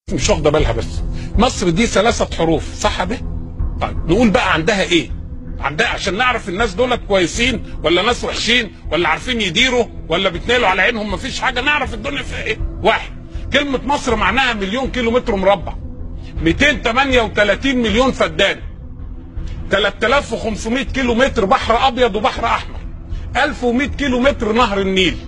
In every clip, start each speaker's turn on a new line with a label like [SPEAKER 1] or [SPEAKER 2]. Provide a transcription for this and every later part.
[SPEAKER 1] مش واخده بالها بس مصر دي ثلاثه حروف صح به طيب نقول بقى عندها ايه عندها عشان نعرف الناس دولت كويسين ولا ناس وحشين ولا عارفين يديروا ولا بيتنقلوا على عينهم مفيش حاجه نعرف الدنيا فيها ايه واحد كلمه مصر معناها مليون كيلو متر مربع 238 مليون فدان 3500 كيلو متر بحر ابيض وبحر احمر 1100 كيلو متر نهر النيل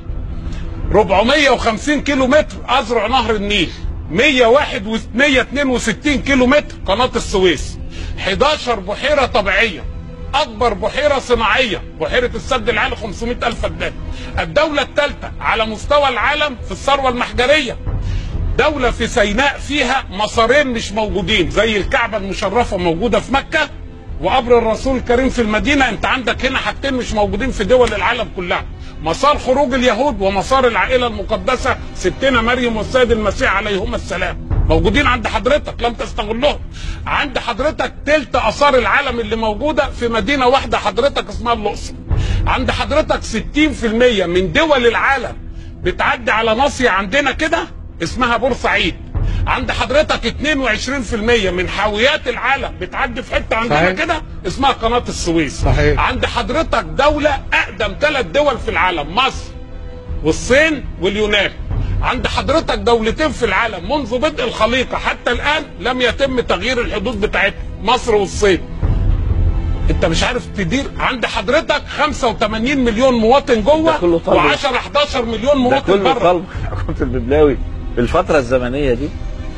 [SPEAKER 1] 450 كيلو متر اذرع نهر النيل 101 و 162 كيلو متر قناه السويس 11 بحيره طبيعيه اكبر بحيره صناعيه بحيره السد العالي 500 الف فدان الدوله الثالثه على مستوى العالم في الثروه المحجريه دولة في سيناء فيها مسارين مش موجودين زي الكعبة المشرفة موجودة في مكة وقبر الرسول الكريم في المدينة انت عندك هنا حاجتين مش موجودين في دول العالم كلها مسار خروج اليهود ومسار العائلة المقدسة ستنا مريم والسيد المسيح عليهما السلام موجودين عند حضرتك لم تستغلهم عند حضرتك تلت اثار العالم اللي موجودة في مدينة واحدة حضرتك اسمها الاقصر عند حضرتك 60% من دول العالم بتعدي على ناصية عندنا كده اسمها بورسعيد عند حضرتك 22% من حاويات العالم بتعدي في حته عندنا
[SPEAKER 2] صحيح.
[SPEAKER 1] كده اسمها قناه السويس
[SPEAKER 2] صحيح.
[SPEAKER 1] عند حضرتك دوله اقدم ثلاث دول في العالم مصر والصين واليونان عند حضرتك دولتين في العالم منذ بدء الخليقه حتى الان لم يتم تغيير الحدود بتاعتهم مصر والصين انت مش عارف تدير عند حضرتك 85 مليون مواطن
[SPEAKER 3] ده
[SPEAKER 1] جوه
[SPEAKER 3] كله طالب.
[SPEAKER 1] و10 11 مليون
[SPEAKER 3] ده
[SPEAKER 1] مواطن
[SPEAKER 3] كله
[SPEAKER 1] بره
[SPEAKER 3] طلب حكومه الببلاوي في الفتره الزمنيه دي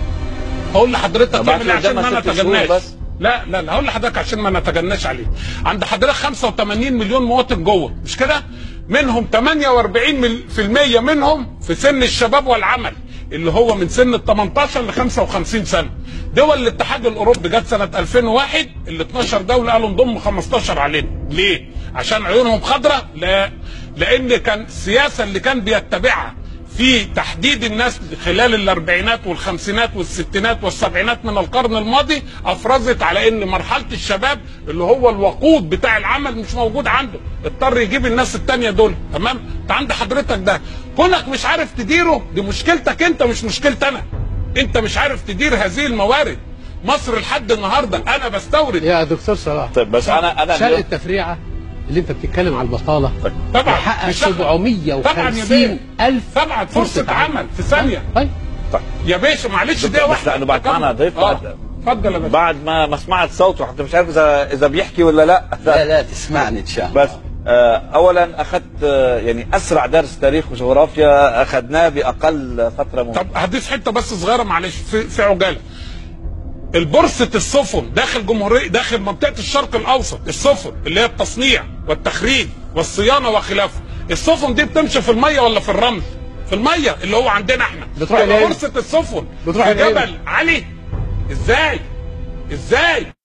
[SPEAKER 1] هقول لحضرتك
[SPEAKER 3] طب
[SPEAKER 1] اعمل إيه
[SPEAKER 3] عشان
[SPEAKER 1] عشان ما
[SPEAKER 3] قدامها ست شهور
[SPEAKER 1] نتجناش
[SPEAKER 3] بس.
[SPEAKER 1] لا لا لا هقول لحضرتك عشان ما نتجناش عليه عند حضرتك 85 مليون مواطن جوه مش كده منهم 48 مل- في المية منهم في سن الشباب والعمل اللي هو من سن ال 18 ل 55 سنه دول الاتحاد الاوروبي جت سنه 2001 ال 12 دوله قالوا نضم 15 علينا ليه عشان عيونهم خضراء لا لان كان السياسه اللي كان بيتبعها في تحديد الناس خلال الاربعينات والخمسينات والستينات والسبعينات من القرن الماضي افرزت على ان مرحله الشباب اللي هو الوقود بتاع العمل مش موجود عنده اضطر يجيب الناس التانية دول تمام انت عند حضرتك ده كونك مش عارف تديره دي مشكلتك انت مش مشكلتي انا انت مش عارف تدير هذه الموارد مصر لحد النهارده انا بستورد
[SPEAKER 2] يا دكتور صلاح
[SPEAKER 3] طيب بس انا انا
[SPEAKER 2] شرق
[SPEAKER 3] اليوم-
[SPEAKER 2] التفريعه اللي انت بتتكلم على البطاله
[SPEAKER 1] طبعا
[SPEAKER 2] يحقق
[SPEAKER 1] مش طبعا يا
[SPEAKER 2] 750
[SPEAKER 1] بيه.
[SPEAKER 2] الف
[SPEAKER 1] طبعا فرصه عمل في ثانيه
[SPEAKER 2] طيب
[SPEAKER 3] طيب
[SPEAKER 1] يا باشا معلش
[SPEAKER 3] بس
[SPEAKER 1] دقيقه واحده
[SPEAKER 3] لأنه بعد معنا ضيف
[SPEAKER 1] آه.
[SPEAKER 3] بعد-
[SPEAKER 1] اتفضل يا باشا
[SPEAKER 3] بعد ما ما سمعت صوته حتى مش عارف اذا اذا بيحكي ولا لا
[SPEAKER 4] لا لا تسمعني ان شاء الله
[SPEAKER 3] بس آه، اولا اخذت آه، يعني اسرع درس تاريخ وجغرافيا اخذناه باقل فتره ممكنه
[SPEAKER 1] طب هضيف حته بس صغيره معلش في, في عجاله البورصه السفن داخل جمهوريه داخل منطقه الشرق الاوسط السفن اللي هي التصنيع والتخريج والصيانه وخلافه السفن دي بتمشي في الميه ولا في الرمل في الميه اللي هو عندنا احنا
[SPEAKER 2] بتروح
[SPEAKER 1] يبقى
[SPEAKER 2] العين.
[SPEAKER 1] بورصه السفن
[SPEAKER 2] بتروح
[SPEAKER 1] في
[SPEAKER 2] العين.
[SPEAKER 1] جبل علي ازاي ازاي